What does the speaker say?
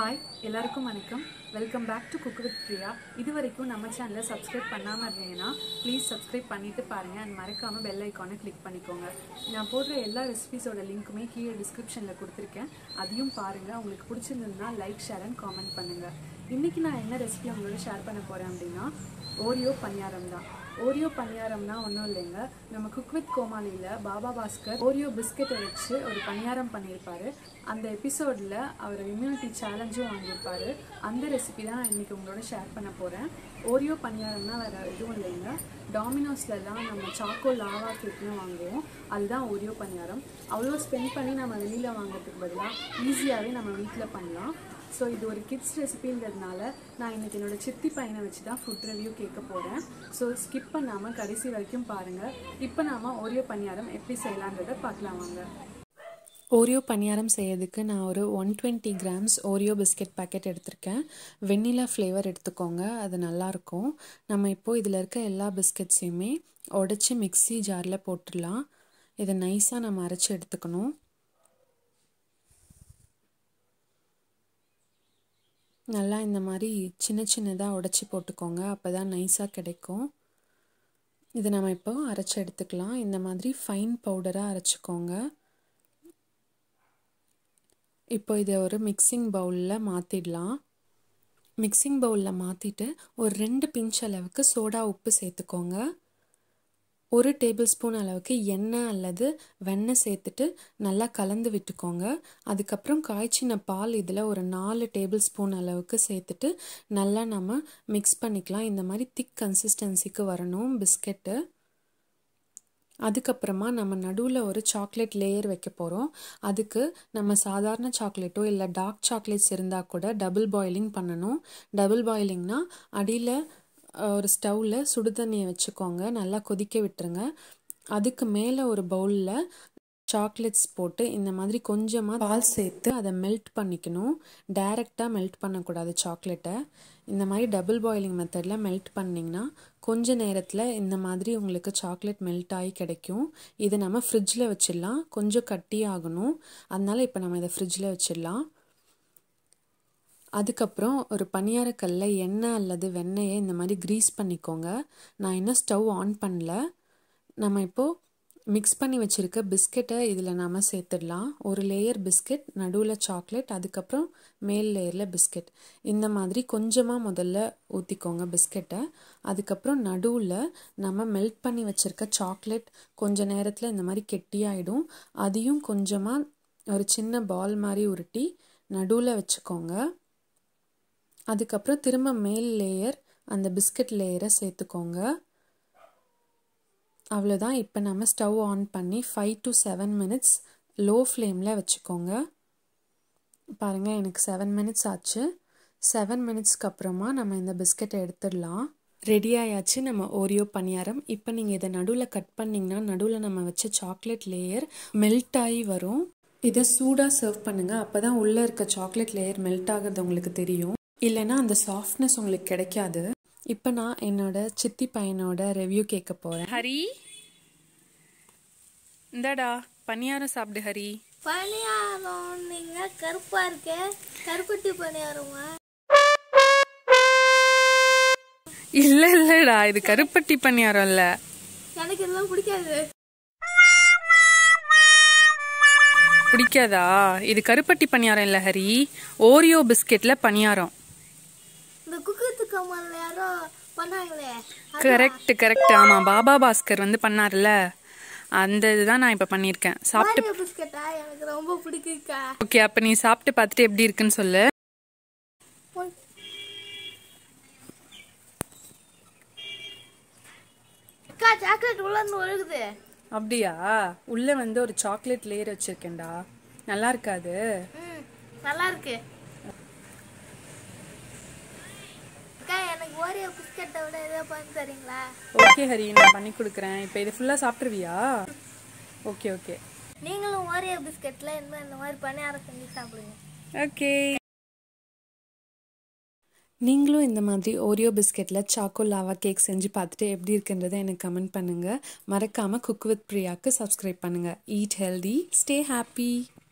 hi எல்லாருக்கும் வணக்கம் welcome back to cook with Priya இது வரைக்கும் நம்ம சேனலை சப்ஸ்கிரைப் பண்ணாமல் இருந்தீங்கன்னா ப்ளீஸ் சப்ஸ்கிரைப் பண்ணிட்டு பாருங்கள் அண்ட் மறக்காமல் பெல் ஐக்கானை கிளிக் பண்ணிக்கோங்க நான் போடுற எல்லா ரெசிபிஸோட லிங்க்குமே கீழே டிஸ்கிரிப்ஷனில் கொடுத்துருக்கேன் அதையும் பாருங்கள் உங்களுக்கு பிடிச்சிருந்ததுன்னா லைக் ஷேர் அண்ட் காமெண்ட் பண்ணுங்கள் இன்றைக்கி நான் என்ன ரெசிபி உங்களோட ஷேர் பண்ண போகிறேன் அப்படின்னா ஓரியோ பணியாரம் தான் ஓரியோ பணியாரம்னா ஒன்றும் இல்லைங்க நம்ம குக் வித் கோமாளியில் பாபா பாஸ்கர் ஓரியோ பிஸ்கெட்டை வச்சு ஒரு பணியாரம் பண்ணியிருப்பாரு அந்த எபிசோடில் அவர் இம்யூனிட்டி சேலஞ்சும் வாங்கியிருப்பாரு அந்த ரெசிபி தான் நான் இன்றைக்கி உங்களோட ஷேர் பண்ண போகிறேன் ஓரியோ பணியாரம்னா வேறு எதுவும் இல்லைங்க டாமினோஸ்லலாம் நம்ம சாக்கோ லாவா கேக்னு வாங்குவோம் அதுதான் ஓரியோ பணியாரம் அவ்வளோ ஸ்பெண்ட் பண்ணி நம்ம வெளியில் வாங்குறதுக்கு பதிலாக ஈஸியாகவே நம்ம வீட்டில் பண்ணலாம் ஸோ இது ஒரு கிட்ஸ் ரெசிபிங்கிறதுனால நான் இன்னைக்கு என்னோட சித்தி பையனை வச்சு தான் ஃபுட் ரிவ்யூ கேட்க போகிறேன் ஸோ ஸ்கிப் பண்ணாமல் கடைசி வரைக்கும் பாருங்கள் இப்போ நாம ஓரியோ பணியாரம் எப்படி செய்யலான்றதை பார்க்கலாம் வாங்க ஓரியோ பணியாரம் செய்யறதுக்கு நான் ஒரு one twenty grams Oreo biscuit packet எடுத்திருக்கேன் வெண்ணிலா ஃப்ளேவர் எடுத்துக்கோங்க அது நல்லாயிருக்கும் நம்ம இப்போது இதில் இருக்க எல்லா பிஸ்கெட்ஸையுமே உடச்சி மிக்ஸி ஜாரில் போட்டுடலாம் இதை நைஸாக நம்ம அரைச்சி எடுத்துக்கணும் நல்லா இந்த மாதிரி சின்ன சின்னதாக உடச்சி போட்டுக்கோங்க அப்போ தான் நைஸாக கிடைக்கும் இது நம்ம இப்போ அரைச்சி எடுத்துக்கலாம் இந்த மாதிரி ஃபைன் பவுடராக அரைச்சிக்கோங்க இப்போ இதை ஒரு மிக்சிங் பவுலில் மாற்றிடலாம் மிக்சிங் பவுலில் மாற்றிட்டு ஒரு ரெண்டு பிஞ்ச் அளவுக்கு சோடா உப்பு சேர்த்துக்கோங்க ஒரு டேபிள் ஸ்பூன் அளவுக்கு எண்ணெய் அல்லது வெண்ணெய் சேர்த்துட்டு நல்லா கலந்து விட்டுக்கோங்க அதுக்கப்புறம் காய்ச்சின பால் இதில் ஒரு நாலு டேபிள் ஸ்பூன் அளவுக்கு சேர்த்துட்டு நல்லா நம்ம மிக்ஸ் பண்ணிக்கலாம் இந்த மாதிரி திக் கன்சிஸ்டன்சிக்கு வரணும் பிஸ்கெட்டு அதுக்கப்புறமா நம்ம நடுவில் ஒரு சாக்லேட் லேயர் வைக்க போகிறோம் அதுக்கு நம்ம சாதாரண சாக்லேட்டோ இல்லை டார்க் சாக்லேட்ஸ் இருந்தால் கூட டபுள் பாயிலிங் பண்ணணும் டபுள் பாயிலிங்னா அடியில் ஒரு ஸ்டவ்வில் சுடு தண்ணியை வச்சுக்கோங்க நல்லா கொதிக்க விட்டுருங்க அதுக்கு மேலே ஒரு பவுலில் சாக்லேட்ஸ் போட்டு இந்த மாதிரி கொஞ்சமாக பால் சேர்த்து அதை மெல்ட் பண்ணிக்கணும் டைரெக்டாக மெல்ட் பண்ணக்கூடாது சாக்லேட்டை இந்த மாதிரி டபுள் பாயிலிங் மெத்தடில் மெல்ட் பண்ணிங்கன்னா கொஞ்ச நேரத்தில் இந்த மாதிரி உங்களுக்கு சாக்லேட் மெல்ட் ஆகி கிடைக்கும் இதை நம்ம ஃப்ரிட்ஜில் வச்சிடலாம் கொஞ்சம் கட்டி ஆகணும் அதனால் இப்போ நம்ம இதை ஃப்ரிட்ஜில் வச்சிடலாம் அதுக்கப்புறம் ஒரு பனியாரக்கல்ல எண்ணெய் அல்லது வெண்ணெயை இந்த மாதிரி க்ரீஸ் பண்ணிக்கோங்க நான் இன்னும் ஸ்டவ் ஆன் பண்ணல நம்ம இப்போது மிக்ஸ் பண்ணி வச்சுருக்க பிஸ்கெட்டை இதில் நாம் சேர்த்துடலாம் ஒரு லேயர் பிஸ்கெட் நடுவில் சாக்லேட் அதுக்கப்புறம் மேல் லேயரில் பிஸ்கெட் இந்த மாதிரி கொஞ்சமாக முதல்ல ஊற்றிக்கோங்க பிஸ்கெட்டை அதுக்கப்புறம் நடுவில் நம்ம மெல்ட் பண்ணி வச்சுருக்க சாக்லேட் கொஞ்ச நேரத்தில் இந்த மாதிரி கெட்டியாயிடும் அதையும் கொஞ்சமாக ஒரு சின்ன பால் மாதிரி உருட்டி நடுவில் வச்சுக்கோங்க அதுக்கப்புறம் திரும்ப மேல் லேயர் அந்த பிஸ்கட் லேயரை சேர்த்துக்கோங்க அவ்வளோதான் இப்போ நம்ம ஸ்டவ் ஆன் பண்ணி five to seven minutes low ஃப்ளேமில் வச்சுக்கோங்க பாருங்கள் எனக்கு செவன் மினிட்ஸ் ஆச்சு செவன் மினிட்ஸ்க்கு அப்புறமா நம்ம இந்த பிஸ்கெட்டை எடுத்துடலாம் ரெடி ஆயாச்சு நம்ம ஓரியோ பணியாரம் இப்போ நீங்கள் இதை நடுவில் கட் பண்ணிங்கன்னா நடுவில் நம்ம வச்ச சாக்லேட் லேயர் மெல்ட் ஆகி வரும் இதை சூடாக சர்வ் பண்ணுங்கள் அப்போ தான் உள்ளே இருக்க சாக்லேட் லேயர் மெல்ட் ஆகிறது உங்களுக்கு தெரியும் இல்லைன்னா அந்த சாஃப்ட்னஸ் உங்களுக்கு கிடைக்காது இப்போ நான் என்னோட சித்தி பையனோட ரிவ்யூ கேட்க போகிறேன் ஹரி இந்தாடா பணியாரம் சாப்பிடு ஹரி பணியாரம் நீங்க கருப்பா இருக்க கருப்பட்டி பணியாரமா இல்ல இல்லடா இது கருப்பட்டி பணியாரம் இல்ல எனக்கு இதெல்லாம் பிடிக்காது பிடிக்காதா இது கருப்பட்டி பணியாரம் இல்ல ஹரி ஓரியோ பிஸ்கெட்ல பணியாரம் இந்த குக்கத்து கம்மல்ல யாரோ பண்ணாங்களே கரெக்ட் கரெக்ட் ஆமா பாபா பாஸ்கர் வந்து பண்ணார்ல அந்த இதுதான் நான் இப்ப பண்ணியிருக்கேன் சாப்பிட்டு ஆரியோ பிஸ்கட்டா எனக்கு ரொம்ப பிடிக்குக்கா ஓகே அப்ப நீ சாப்பிட்டு பார்த்துட்டு எப்படி இருக்குன்னு சொல்லு அக்கா சாக்லேட் உள்ள இருந்து ஒழுகுது அப்படியா உள்ள வந்து ஒரு சாக்லேட் லேயர் வச்சிருக்கேன்டா நல்லா இருக்காது ம் நல்லா இருக்கு அக்கா எனக்கு ஓரியோ பிஸ்கட்டை விட ஏதோ பண்ணி தரீங்களா ஓகே ஹரி நான் பண்ணி கொடுக்குறேன் இப்போ இது ஃபுல்லாக சாப்பிட்ருவியா ஓகே ஓகே நீங்களும் ஓரியோ பிஸ்கட்ல இனிமே இந்த மாதிரி பணியாரம் செஞ்சு சாப்பிடுங்க ஓகே நீங்களும் இந்த மாதிரி ஓரியோ பிஸ்கெட்டில் சாக்கோ லாவா கேக் செஞ்சு பார்த்துட்டு எப்படி இருக்குன்றதை எனக்கு கமெண்ட் பண்ணுங்கள் மறக்காமல் குக் வித் பிரியாக்கு சப்ஸ்கிரைப் பண்ணுங்கள் ஈட் ஹெல்தி ஸ்டே ஹாப்பி